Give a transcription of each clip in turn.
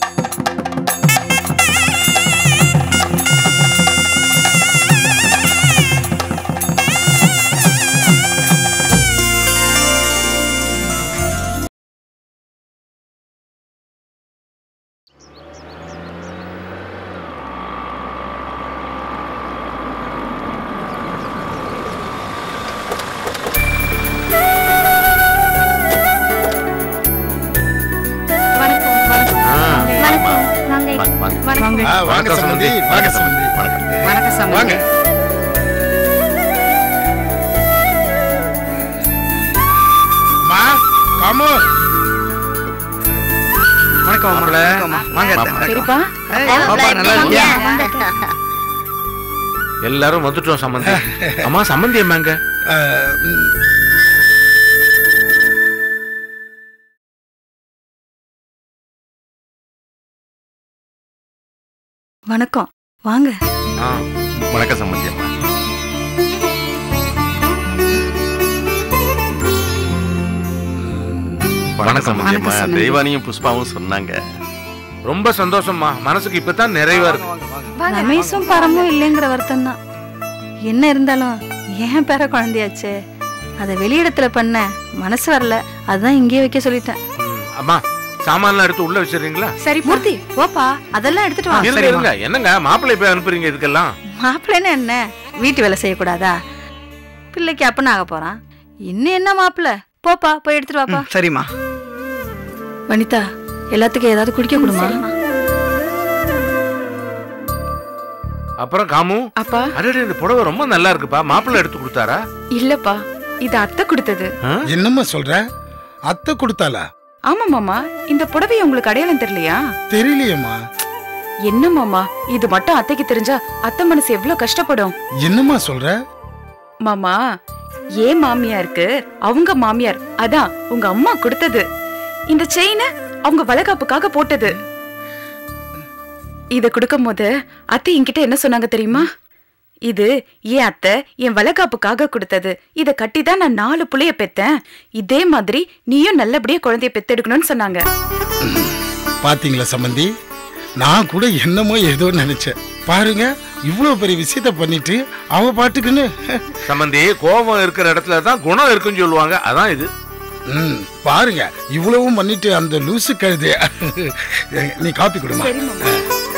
வணக்கம் வணக்கம் வணக்கம் வாங்க வாங்க ஆ, வாங்க சம்பந்தி வாங்க சம்பந்தி வணக்கம் வணக்கம் சம்பந்தி வாங்க மா காமு வணக்கம் மாப்பிள வாங்க சரிப்பா பாப்பா நல்லா இருக்கியா எல்லாரும் வந்துட்டோம் சம்பந்தி அம்மா சம்பந்தி அம்மாங்க ஆ, ம், வணக்கம் வாங்க ஆ, வணக்கம் சம்பந்தி அம்மா வணக்கம் சம்பந்தி அம்மா வணக்கம் சம்பந்தி. தெய்வானியும் புஷ்பாவும் சொன்னாங்க ரொம்ப சந்தோஷம்மா மனசுக்கு இப்பதான் நிறைவா இருக்கு ரமேஷும் பரமும் இல்லைங்கிற வருத்தம் தான் என்ன இருந்தாலும் ஏன் பேர குழந்தையாச்சே அதை வெளியிடத்துல பண்ண மனசு வரல அதான் இங்கேயே வைக்க சொல்லிட்டேன் ம், அம்மா சாமான்லாம் எடுத்து உள்ள வச்சிடுறீங்களா சரி மூர்த்தி போப்பா அதெல்லாம் எடுத்துட்டு வா இருங்க இருங்க என்னங்க மாப்பிள்ளை போய் அனுப்புறீங்க இதுக்கெல்லாம் மாப்பிள்ளைன்னு என்ன வீட்டு வேலை செய்யக்கூடாதா பிள்ளைக்கு அப்பன்னு ஆக போறான் இன்னும் என்ன மாப்பிள்ளை போப்பா போய் எடுத்துட்டு வாப்பா சரிம்மா வனிதா எல்லாத்துக்கும் ஏதாவது குடிக்க கொடுமா அப்புறம் காமு அப்பா அடடே இந்த புடவை ரொம்ப நல்லா இருக்குப்பா மாப்பிள்ளை எடுத்து கொடுத்தாரா இல்லப்பா இது அத்தை கொடுத்தது ஆ? என்னம்மா சொல்ற அத்தை கொடுத்தாளா ஆமா மாமா இந்த புடவை உங்களுக்கு அடையாளம் தெரியலையா தெரியலையேம்மா என்ன மாமா இது மட்டும் அத்தைக்கு தெரிஞ்சா அத்தை மனசு எவ்வளவு கஷ்டப்படும் என்னம்மா சொல்ற மாமா ஏன் மாமியாருக்கு அவங்க மாமியார் அதான் உங்க அம்மா கொடுத்தது இந்த செயினை அவங்க வளகாப்புக்காக போட்டது இத கொடுக்கும் போது அத்தை என்கிட்ட என்ன சொன்னாங்க தெரியுமா இது ஏன் அத்தை என் வளகாப்புக்காக கொடுத்தது இத கட்டி தான் நான் நாலு புள்ளைய பெத்தேன் இதே மாதிரி நீயும் நல்லபடியா குழந்தைய பெத்தெடுக்கணும்னு சொன்னாங்க பாத்தீங்களா சம்பந்தி நான் கூட என்னமோ ஏதோ நினைச்சேன் பாருங்க இவ்வளவு பெரிய விஷயத்த பண்ணிட்டு அவ பாட்டுக்குன்னு சம்பந்தி கோபம் இருக்கிற இடத்துல தான் குணம் இருக்குன்னு சொல்லுவாங்க அதான் இது ம், பாருங்க இவ்வளவும் பண்ணிட்டு அந்த லூசு கழுது நீ காப்பி கொடுமா சரி மாமா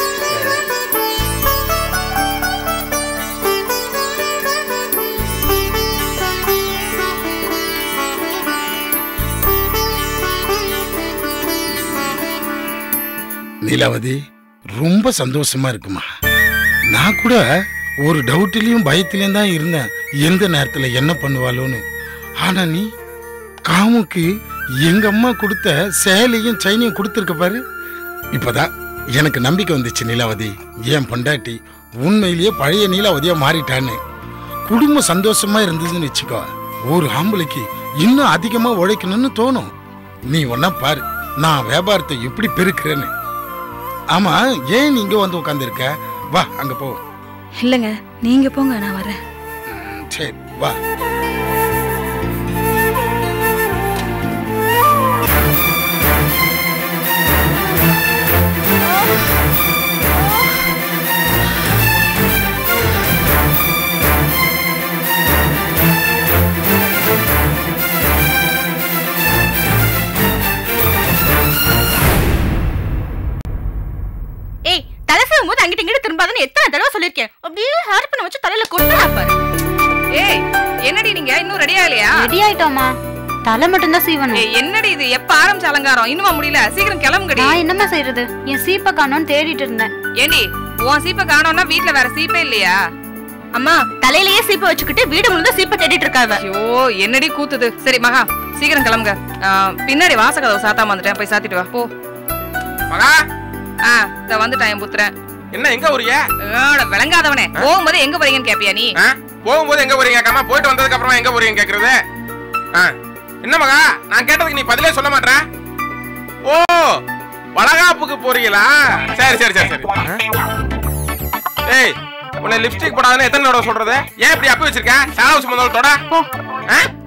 நீலாவதி ரொம்ப சந்தோஷமா இருக்குமா நான் கூட ஒரு டவுட்லயும் பயத்திலையும் தான் இருந்தேன் எந்த நேரத்துல என்ன பண்ணுவாளோன்னு ஆனா நீ காமுக்கு எங்க அம்மா கொடுத்த சேலையும் செயினையும் கொடுத்துருக்க பாரு இப்பதான் எனக்கு நம்பிக்கை வந்துச்சு நீலாவதி என் பொண்டாட்டி உண்மையிலேயே பழைய நீலாவதியா மாறிட்டான்னு குடும்பம் சந்தோஷமா இருந்ததுன்னு வச்சுக்கோ ஒரு ஆம்பளைக்கு இன்னும் அதிகமா உழைக்கணும்னு தோணும் நீ ஒன்னா பாரு நான் வியாபாரத்தை எப்படி பெருக்கிறேன்னு ஆமா ஏன் நீங்க வந்து உட்காந்துருக்க வா அங்க போ இல்லைங்க நீங்க போங்க நான் வரேன் ம், சரி வா ஏய் தலை செய்யும் போது அங்கிட்ட இங்கிட்ட திரும்பாதன்னு எத்தனை தடவை சொல்லிருக்கேன் அப்படியே ஹேர் பண்ண வச்சு தலையில கொட்டுறா பாரு ஏய் என்னடி நீங்க இன்னும் ரெடி ஆகலையா ரெடி ஆயிட்டோமா தலை மட்டும் தான் சீவணும் ஏய், என்னடி இது எப்ப ஆரம்பிச்ச அலங்காரம் இன்னுமா முடியல சீக்கிரம் கிளம்புங்கடி நான் என்னம்மா செய்யறது என் சீப்பை காணோம்னு தேடிட்டு இருந்தேன் ஏண்டி உன் சீப்பை காணோம்னா வீட்ல வேற சீப்பே இல்லையா அம்மா தலையிலேயே சீப்பை வச்சுக்கிட்டு வீடு முழுக்க சீப்பை தேடிட்டு இருக்காவ ஐயோ என்னடி கூத்துது சரி மகா சீக்கிரம் கிளம்புங்க ஆ, பின்னாடி வாசகதவு சாத்தாம வந்துட்டேன் போய் சாத்திட்டு வா போ மகா ஆ இத வந்துட்டான் என் புத்திரன் என்ன எங்க போறீங்க ஏட, விளங்காதவனே போகும்போது எங்க போறீங்கன்னு கேப்பியா நீ ஆ? போகும்போது எங்க போறீங்க அக்காமா போயிட்டு வந்ததுக்கு அப்புறமா எங்க போறீங்க கேக்குறது ஆ. என்ன மகா நான் கேட்டதுக்கு நீ பதிலே சொல்ல மாட்டற ஓ வளகாப்புக்கு போறீங்களா சரி சரி சரி சரி ஏய் உன்னை லிப்ஸ்டிக் போடாதன்னு எத்தனை தடவை சொல்றது ஏன் இப்படி அப்பி வச்சிருக்க சாலா வச்சு முதல்ல தொட ஆ?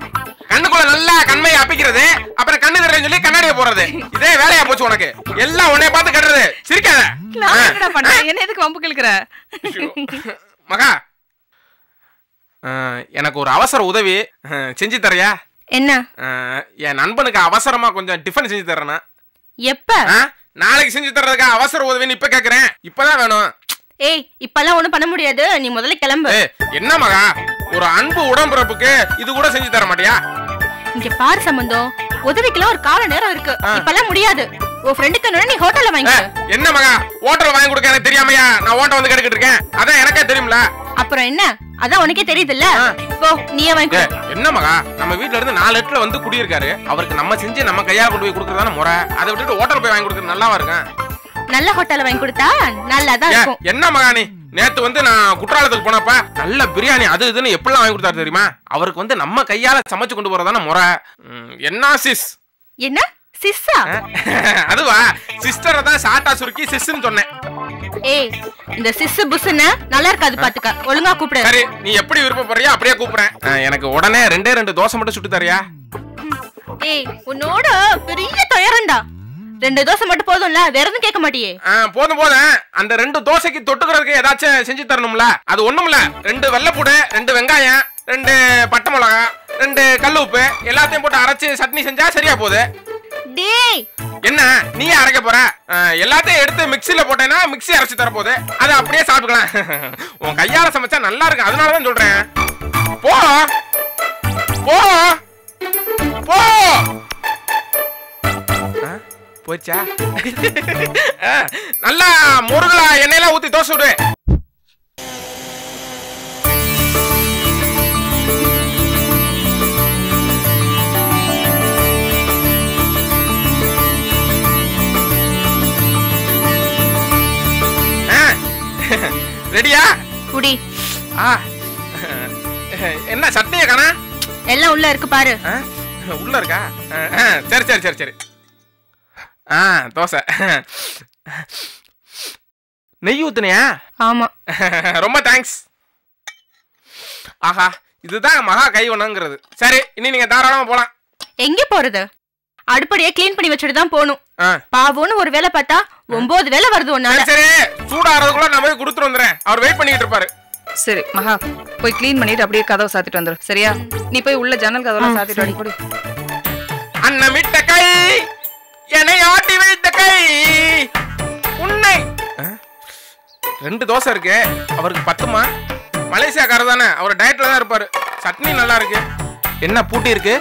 கண்ணுக்குள்ள நல்லா கண்மையை அப்பிக்கிறது அப்புறம் கண்ணு தெரியல சொல்லி கண்ணாடியை போடுறது இதே வேலையா போச்சு உனக்கு எல்லாம் உன்னை பார்த்து கட்டுறது சிரிக்காத நான் ஆ. என்னடா பண்ணேன் என்ன எதுக்கு வம்பு கிழக்குற ஐயோ. மகா ஆ, எனக்கு ஒரு அவசர உதவி ஆ, செஞ்சு தரியா என்ன ஆ, என் நண்பனுக்கு அவசரமா கொஞ்சம் டிஃபன் செஞ்சு தரேனா எப்ப ஆ? நாளைக்கு செஞ்சு தர்றதுக்கு அவசர உதவின்னு இப்ப கேக்குறேன் இப்பதான் வேணும் ஏய் இப்பெல்லாம் ஒண்ணும் பண்ண முடியாது நீ முதல்ல கிளம்பு ஏய், என்ன மகா ஒரு அன்பு உடம்பிறப்புக்கு இது கூட செஞ்சு தர மாட்டியா இங்க பாரு சம்பந்தம் உதவிக்கெல்லாம் ஒரு கால நேரம் இருக்கு ஆ. இப்பெல்லாம் முடியாது உன் ஃப்ரெண்டுக்கு நீ ஹோட்டல்ல ஏ, வாங்கி என்ன மகா ஹோட்டல் வாங்கி கொடுக்க எனக்கு தெரியாமையா நான் ஓட்ட வந்து கேட்டுக்கிட்டு இருக்கேன் அதான் எனக்கே தெரியும்ல அப்புறம் என்ன அதான் உனக்கே தெரியுதுல்ல ஆ. போ நீயே வாங்கி ஏ, கொடு. என்ன மகா நம்ம வீட்ல இருந்து நாலு எட்டுல வந்து குடியிருக்காரு அவருக்கு நம்ம செஞ்சு நம்ம கையால கொண்டு போய் கொடுக்கறதான முறை அதை விட்டுட்டு ஹோட்டல் போய் வாங்கி கொடுக்கறது நல்லாவா இருக்கும் நல்ல ஹோட்டல்ல வாங்கி கொடுத்தா நல்லாதான் ஏ, இருக்கும் என்ன மகா நீ நேத்து வந்து நான் குற்றாலத்துக்கு போனப்ப நல்ல பிரியாணி அது இதுன்னு எப்படிலாம் வாங்கி கொடுத்தாரு தெரியுமா அவருக்கு வந்து நம்ம கையால சமைச்சு கொண்டு போறதான முறை ம், என்ன சிஸ் என்ன சிஸ்ஸா அதுவா சிஸ்டரை தான் ஷார்ட்டா சுருக்கி சிஸ்ன்னு சொன்னேன் ஏய் இந்த சிஸ்ஸு புஸ்ஸுன்னு நல்லா இருக்காது பாத்துக்க ஒழுங்கா கூப்பிடு சரி நீ எப்படி விருப்பப்படுறியோ அப்படியே கூப்பிடுறேன் ஆ, எனக்கு உடனே ரெண்டே ரெண்டு தோசை மட்டும் சுட்டு தரியா ஏய் உன்னோட பெரிய துயரம்டா ரெண்டு தோசை மட்டும் போதும்ல வேற எதுவும் கேட்க மாட்டியே ஆ, போதும் போதும் அந்த ரெண்டு தோசைக்கு தொட்டுக்கிறதுக்கு ஏதாச்சும் செஞ்சு தரணும்ல அது ஒண்ணுமில்ல ரெண்டு வெள்ளைப்பூடு ரெண்டு வெங்காயம் ரெண்டு பட்டை மிளகா ரெண்டு கல் உப்பு எல்லாத்தையும் போட்டு அரைச்சு சட்னி செஞ்சா சரியா போகுது டேய் என்ன நீ அரைக்க போற ஆ, எல்லாத்தையும் எடுத்து மிக்ஸில போட்டேன்னா மிக்ஸி அரைச்சு தர போகுது அதை அப்படியே சாப்பிட்டுக்கலாம் உன் கையால சமைச்சா நல்லா இருக்கும் அதனால தான் சொல்றேன் போ போ போ ஆ, போச்சா ஆ, நல்லா முருகலா எண்ணெயெல்லாம் ஊத்தி தோசை விடு ஆ, ரெடியா குடி ஆ என்ன சட்னியை காணா எல்லாம் உள்ள இருக்கு பாரு ஆ, உள்ள இருக்கா ஆ, ஆ, சரி சரி சரி சரி ஆ தோசை நெய் ஊத்துனியா ஆமா ரொம்ப தேங்க்ஸ் ஆஹா இதுதான் மகா கைவனங்கிறது சரி இனி நீங்க தாராளமா போலாம் எங்க போறது அடுப்படியே க்ளீன் பண்ணி வச்சுட்டு தான் போகணும் ஆ, பாவோன்னு ஒரு வேலை பார்த்தா ஒன்பது வேலை வருது சரி உன்னால சரி சூடாறதுக்குள்ள நான் போய் கொடுத்துட்டு வந்துடுறேன் அவர் வெயிட் பண்ணிட்டு இருப்பாரு சரி மகா போய் க்ளீன் பண்ணிட்டு அப்படியே கதவை சாத்திட்டு வந்துரு சரியா நீ போய் உள்ள ஜன்னல் கதவெல்லாம் சாத்திட்டு அடி கொடு அன்னமிட்ட கை என்னை ஆட்டி வைத்த கை உன்னை ஆ? ரெண்டு தோசை இருக்கு அவருக்கு பத்துமா மலேசியாக்காரர் தானே அவர் டயட்ல தான் இருப்பாரு சட்னி நல்லா இருக்கு என்ன பூட்டி இருக்கு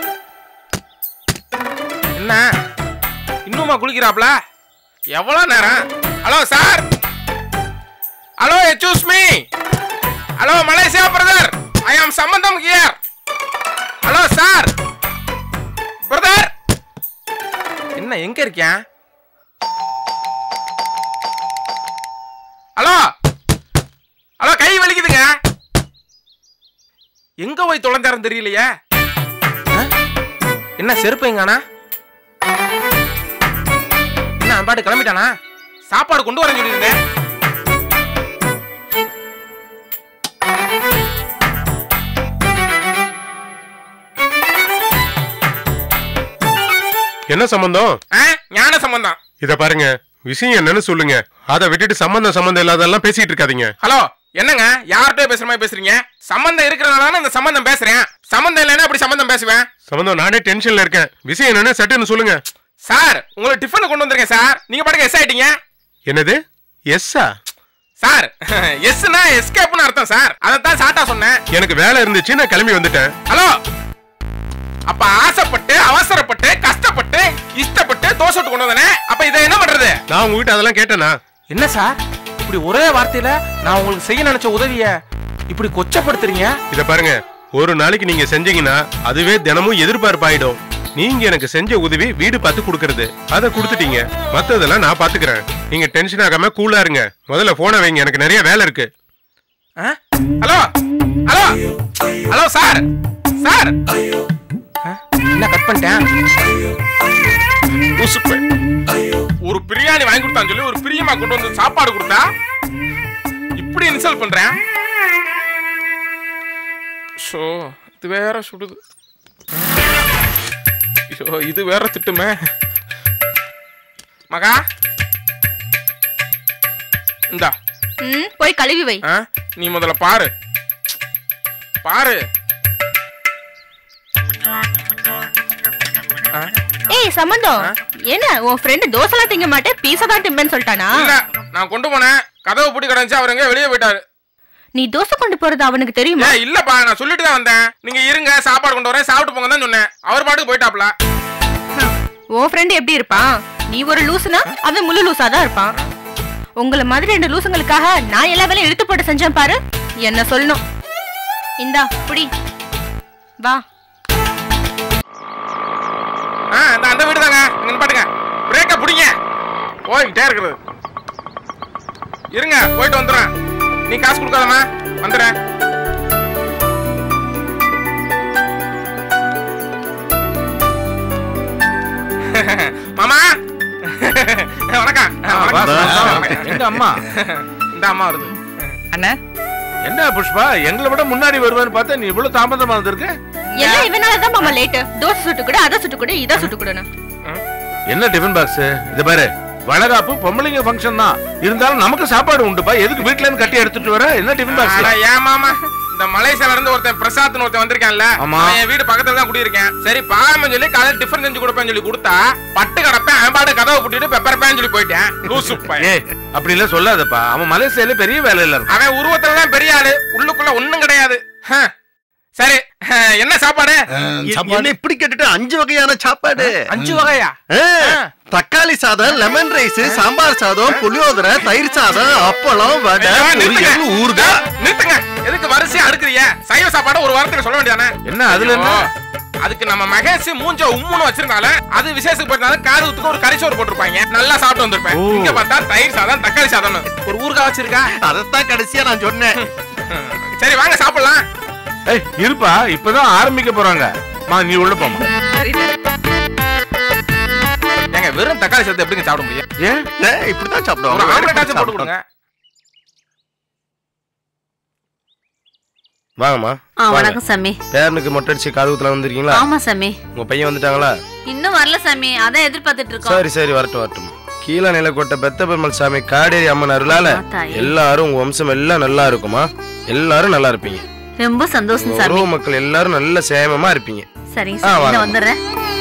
என்ன இன்னுமா குளிக்கிறாப்ல எவ்வளவு நேரம் ஹலோ சார் ஹலோ எச்சூஸ் me hello Malaysia brother I am Sambandham here hello sir brother என்ன எங்க இருக்கியா ஹலோ ஹலோ கை வலிக்குதுங்க எங்க போய் தொலைஞ்சாரம் தெரியலையே ஆ? என்ன செருப்பு எங்கானா என்ன அவன் பாட்டு கிளம்பிட்டானா சாப்பாடு கொண்டு வரேன்னு சொல்லியிருந்தேன் என்ன சம்பந்தம் ஆ? ஞான சம்பந்தம் இத பாருங்க விஷயம் என்னன்னு சொல்லுங்க அதை விட்டுட்டு சம்பந்தம் சம்பந்தம் இல்லாதெல்லாம் பேசிட்டு இருக்காதீங்க ஹலோ என்னங்க யார்கிட்ட பேசுற மாதிரி பேசுறீங்க சம்பந்தம் இருக்கிறனால இந்த சம்பந்தம் பேசுறேன் சம்பந்தம் இல்லைன்னா அப்படி சம்பந்தம் பேசுவேன் சம்பந்தம் நானே டென்ஷன்ல இருக்கேன் விஷயம் என்னன்னு சட்டுன்னு சொல்லுங்க சார் உங்களுக்கு டிஃபன் கொண்டு வந்திருக்கேன் சார் நீங்க பாட்டுக்கு எஸ் ஆயிட்டீங்க என்னது எஸ்ஸா சார் எஸ்னா எஸ்கேப்னு அர்த்தம் சார் அதைத்தான் சாட்டா சொன்னேன் எனக்கு வேலை இருந்துச்சு நான் கிளம்பி வந்துட்டேன் ஹலோ அப்ப ஆசைப்பட்டு அவசரப்பட்டு கஷ்டப்பட்டு இஷ்டப்பட்டு தோசை விட்டு கொண்டு வந்தனே அப்ப இதை என்ன பண்றது நான் உங்ககிட்ட அதெல்லாம் கேட்டேனா என்ன சார் இப்படி ஒரே வார்த்தையில நான் உங்களுக்கு செய்ய நினைச்ச உதவிய இப்படி கொச்சப்படுத்துறீங்க இத பாருங்க ஒரு நாளைக்கு நீங்க செஞ்சீங்கன்னா அதுவே தினமும் எதிர்பார்ப்பாயிடும் நீங்க எனக்கு செஞ்ச உதவி வீடு பார்த்து கொடுக்கறது அதை கொடுத்துட்டீங்க மத்ததெல்லாம் நான் பாத்துக்கிறேன் நீங்க டென்ஷன் ஆகாம கூலா இருங்க முதல்ல போனை வைங்க எனக்கு நிறைய வேலை இருக்கு ஆ? Hello hello hello sir sir ஆ? என்ன கட் பண்ணிட்டேன் உசுப்பு. ஒரு பிரியாணி வாங்கி கொடுத்தான்னு சொல்லி ஒரு பிரியமா கொண்டு வந்து சாப்பாடு கொடுத்தா இப்படி இன்சல்ட் பண்றேன் ஷோ இது வேற சுடுது ஐயோ இது வேற திட்டுமே மகா இந்தா ம் போய் கழுவி வை ஆ, நீ முதல்ல பாரு பாரு ஆ, ஏய் சம்பந்தம் என்ன உன் ஃப்ரெண்டு தோசைலாம் திங்க மாட்டேன் பீஸா தான் திம்பேன்னு சொல்லிட்டானா இல்ல நான் கொண்டு போனேன் கதவு பூட்டி கிடந்துச்சு அவர் எங்க வெளியே போயிட்டாரு நீ தோசை கொண்டு போறது அவனுக்கு தெரியுமா ஏய் இல்லப்பா நான் சொல்லிட்டு தான் வந்தேன் நீங்க இருங்க சாப்பாடு கொண்டு வரேன் சாப்பிட்டு போங்க தான் சொன்னேன் அவர் பாட்டுக்கு போயிட்டாப்ல உன் ஃப்ரெண்டு எப்படி இருப்பான் நீ ஒரு லூசுனா அவன் முழு லூசா தான் இருப்பான் உங்களை மாதிரி ரெண்டு லூசுங்களுக்காக நான் எல்லா வேலையும் இழுத்து போட்டு செஞ்சேன் பாரு என்ன சொல்லணும் இந்தா புடி வா ஆ இந்த அந்த வீடு தாங்க இங்க பாட்டுங்க பிரேக்க பிடிங்க போய்கிட்டே இருக்கிறது இருங்க போயிட்டு வந்துடுறேன் நீ காசு கொடுக்காதம்மா வந்துடுறேன் மாமா வணக்கம் வணக்கம் எங்க அம்மா இந்த அம்மா வருது அண்ணா என்ன புஷ்பா எங்களை விட முன்னாடி வருவேன்னு பார்த்தா நீ இவ்வளவு தாமதமா வந்திருக்க எல்லாம் இவனால தான் மாமா லேட்டு தோசை சுட்டு கூட அதை சுட்டு கூட இதை சுட்டு கூடணும் என்ன டிஃபன் பாக்ஸ் இது பாரு வளகாப்பு பொம்பளைங்க ஃபங்க்ஷன் தான் இருந்தாலும் நமக்கு சாப்பாடு உண்டுப்பா எதுக்கு வீட்ல இருந்து கட்டி எடுத்துட்டு வர என்ன டிஃபன் அட, பாக்ஸ் ஏன் மாமா இந்த மலேசியால இருந்து ஒருத்தன் பிரசாத்னு ஒருத்தன் வந்திருக்கான்ல ஆமா. அவன் என் வீடு பக்கத்துல தான் குடியிருக்கேன் சரி பாம சொல்லி காலையில டிஃபன் செஞ்சு கொடுப்பேன்னு சொல்லி கொடுத்தா பட்டு கிடப்பேன் அவன் பாட்டு கதவை புட்டிட்டு பெப்பர் பேன் சொல்லி போயிட்டேன் லூசு பையன். ஏய் அப்படி எல்லாம் சொல்லாதப்பா அவன் மலேசியால பெரிய வேலையில இருக்கான் அவன் உருவத்துல தான் பெரிய ஆளு உள்ளுக்குள்ள ஒண்ணும் கிடையாது ஹ. சரி ஹ, என்ன சாப்பாடு என்ன இப்படி கேட்டுட்டு அஞ்சு வகையான சாப்பாடு அஞ்சு வகையா ஆ, தக்காளி சாதம் லெமன் ரைஸ் சாம்பார் சாதம் புளியோதரை தயிர் சாதம் அப்பளம் வடை ஐயா, நிறுத்துங்க. பொரியல் ஊறுகாய் நிறுத்துங்க எதுக்கு வரிசையா அடுக்குறீங்க சைவ சாப்பாடு ஒரு வாரத்துக்கு சொல்ல வேண்டியதானே என்ன அதுல என்ன அதுக்கு நம்ம மகேஷ் மூஞ்ச உம்முன்னு வச்சிருந்தால அது விசேஷத்துக்கு போயிருந்தால காது ஊத்துக்கு ஒரு கறிச்சோறு போட்டிருப்பாங்க நல்லா சாப்பிட்டு வந்திருப்பேன் ஓ. இங்க பார்த்தா தயிர் சாதம் தக்காளி சாதம் ஒரு ஊறுகாய் வச்சிருக்கா அதைத்தான் கடைசியா நான் சொன்னேன் சரி வாங்க சாப்பிடலாம் ஏய் இருப்பா இப்பதான் ஆரம்பிக்க போறாங்க மா நீ உள்ள போமா ஏங்க வெறும் தக்காளி சாதத்தை எப்படிங்க சாப்பிட முடியும் ஏன் ஏய், இப்படித்தான் ஒரு சாப்பிடுவாங்க ஆம்லெட் ஆச்சும் போட்டு கொடுங்க வாங்கம்மா ஆ வாங்க. வணக்கம் சாமி பேரனுக்கு மொட்டை அடிச்சு காது குத்தலாம் வந்திருக்கீங்களா ஆமா சாமி உங்க பையன் வந்துட்டாங்களா இன்னும் வரல சாமி அதான் எதிர்பார்த்துட்டு இருக்கோம் சரி சரி வரட்டும் வரட்டும் கீழே நிலக்கோட்டை பெத்த பெருமாள் சாமி காடேரி அம்மன் அருளால ஆ, தாயே. எல்லாரும் உங்க வம்சம் எல்லாம் நல்லா இருக்குமா எல்லாரும் நல்லா இருப்பீங்க ரொம்ப சந்தோஷம் சாமி உறவு மக்கள் எல்லாரும் நல்ல சேமமா இருப்பீங்க சரிங்க ஆ, சாமி வாங்க. நான் வந்துடுறேன்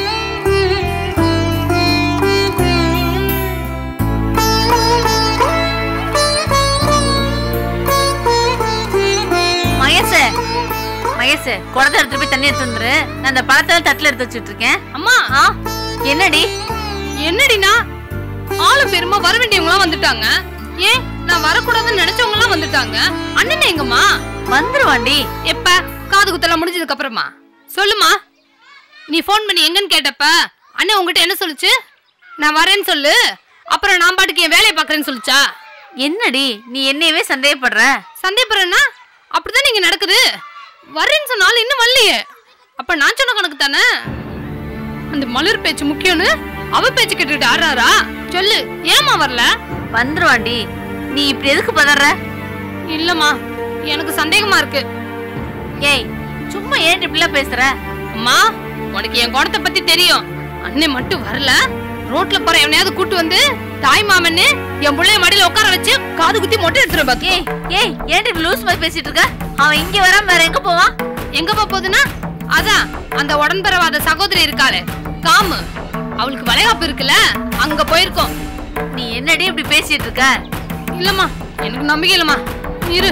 மகேஷ் மகேஷ் குடத்தை எடுத்துட்டு போய் தண்ணி எடுத்து வந்துரு நான் அந்த பழத்தை தட்டுல எடுத்து வச்சுட்டு இருக்கேன் அம்மா ஆ என்னடி என்னடினா ஆளும் பெருமா வர வேண்டியவங்க வந்துட்டாங்க ஏன் நான் வரக்கூடாதுன்னு நினைச்சவங்க எல்லாம் வந்துட்டாங்க அண்ணன் எங்கம்மா வந்துருவாண்டி எப்ப காது குத்தலாம் முடிஞ்சதுக்கு அப்புறமா சொல்லுமா நீ ஃபோன் பண்ணி எங்கன்னு கேட்டப்ப அண்ணன் உங்ககிட்ட என்ன சொல்லுச்சு நான் வரேன்னு சொல்லு அப்புறம் நான் பாட்டுக்கு என் வேலையை பார்க்கறேன்னு சொல்லுச்சா என்னடி நீ என்னையவே சந்தேகப்படுற சந்தேகப்படுறேன்னா அப்படிதான் நீங்க நடக்குது வரேன்னு சொன்னாலும் இன்னும் வரலையே அப்ப நான் சொன்ன கணக்கு தானே அந்த மலர் பேச்சு முக்கியம்னு அவ பேச்சு கேட்டுட்டு ஆடுறாரா சொல்லு ஏமா வரல வந்துருவாண்டி நீ இப்படி எதுக்கு பதற இல்லம்மா எனக்கு சந்தேகமா இருக்கு ஏய் சும்மா ஏன் இப்படிலாம் பேசுற அம்மா உனக்கு என் குணத்தை பத்தி தெரியும் அண்ணன் மட்டும் வரல ரோட்ல போற எவனையாவது கூட்டு வந்து தாய் மாமன்னு என் புள்ளைய மடியில உட்கார வச்சு காது குத்தி மொட்டை எடுத்துரு பாத்து ஏய் ஏய் ஏன் இப்படி லூஸ் மாதிரி பேசிட்டு இருக்க அவன் இங்க வராம வேற எங்க போவான் எங்க போக போகுதுன்னா அதான் அந்த உடன்பிறவாத சகோதரி இருக்காளே காமு அவளுக்கு வளைகாப்பு இருக்குல்ல அங்க போயிருக்கோம் நீ என்னடி இப்படி பேசிட்டு இருக்க இல்லம்மா எனக்கு நம்பிக்கை இல்லம்மா இரு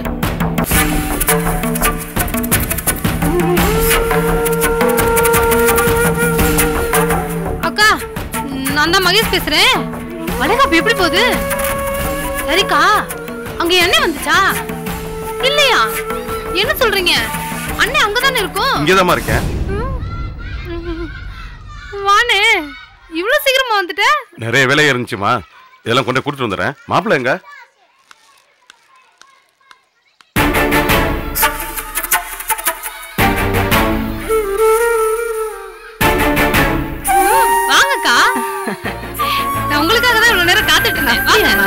அக்கா நான் தான் மகேஷ் பேசுறேன் வளைகாப்பு எப்படி போகுது சரிக்கா அங்க எண்ணெய் வந்துச்சா இல்லையா என்ன சொல்றீங்க அண்ணன் அங்கதானே இருக்கும் இங்கதாம்மா இருக்கேன் வானே இவ்வளவு சீக்கிரமா வந்துட்ட நிறைய வேலை இருந்துச்சுமா இதெல்லாம் கொண்டு கொடுத்துட்டு வந்துடுறேன் மாப்பிள்ளை எங்க வாங்கக்கா நான் உங்களுக்காக தான் இவ்வளவு நேரம் காத்துட்டு இருந்தேன் வாங்க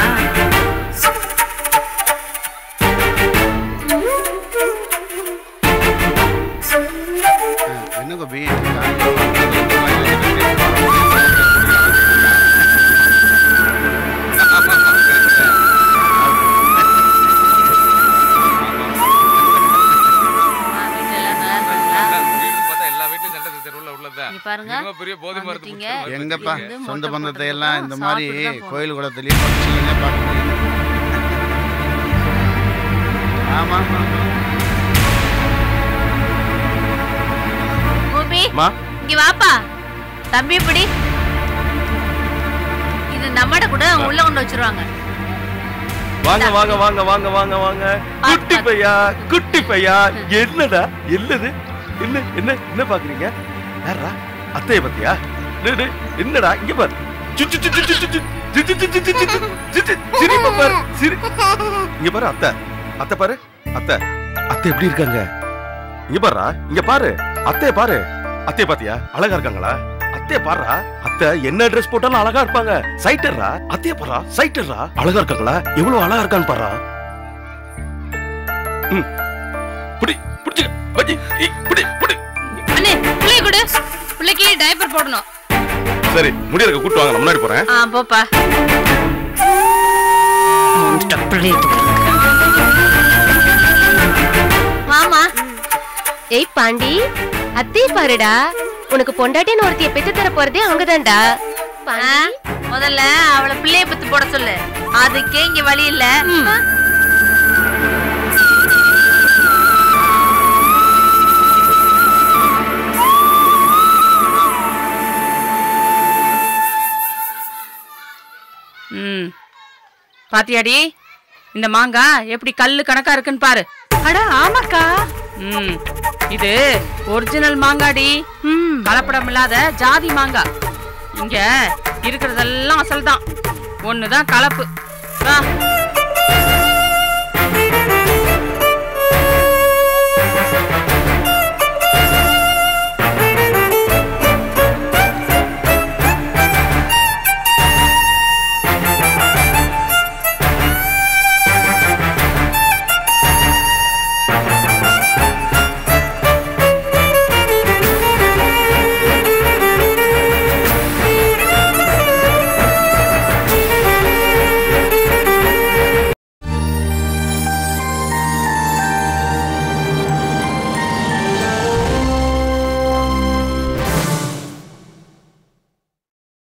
என்ன கோபி பாருங்க பெரிய போதை வந்துட்டீங்க. எங்கப்பா இது வந்து சொந்த மொட்டை பந்தத்தை போட்டதுக்கு எல்லாம் இந்த மாதிரி சாப்பிட்டு தான் போகணும். கோயில் குளத்துலயும் பக்தியில பார்க்க முடியும் ஆமா ஆமா கோபி மா இங்க வாப்பா தம்பி இப்படி இது நம்மட கூட அவங்க உள்ள கொண்டு வச்சிருவாங்க வாங்க வாங்க வாங்க வாங்க வாங்க வாங்க குட்டி பையா குட்டி பையா என்னடா என்னது என்ன என்ன என்ன பாக்குறீங்க யாரா அத்தைய பத்தியா டேய், டேய், என்னடா இங்க பாரு சு, சு, சு, சு, சு, சு, சு, சு, சு, சு, சு, சு, சு, சு, சிரிப்பை பாரு சிரி இங்க பாரு அத்தை அத்தை பாரு அத்தை அத்தை எப்படி இருக்காங்க இங்க பாருடா இங்க பாரு அத்தைய பாரு அத்தைய பாத்தியா அழகா இருக்காங்களா அத்தைய பாருடா அத்தை என்ன ட்ரெஸ் போட்டாலும் அழகா இருப்பாங்க சைட்டர்ரா அத்தைய பாரா சைட்டர்ரா அழகா இருக்காங்களா எவ்வளவு அழகா இருக்கான்னு பாரா ம் புடி புடிச்சு வச்சி புடி புடி அண்ணே பிள்ளைய கொடு பிள்ளைக்கு டைப்பர் போடணும் சரி முடியறக்க கூட்டு வாங்க நான் முன்னாடி போறேன் ஆ போப்பா மாமா ஏய் பாண்டி அத்தைய பாருடா உனக்கு பொண்டாட்டின்னு ஒருத்திய பெத்து தர போறதே அவங்கதான்டா ஆ, முதல்ல அவளை பிள்ளைய பத்து போட சொல்லு அதுக்கே இங்க வழி இல்ல ம் பாத்தியாடி இந்த மாங்காய் எப்படி கல்லு கணக்கா இருக்குன்னு பாரு அட ஆமாக்கா ம் இது ஒரிஜினல் மாங்காடி ம் கலப்படம் இல்லாத ஜாதி மாங்காய் இங்க இருக்கிறதெல்லாம் அசல் தான் ஒண்ணுதான் கலப்பு வா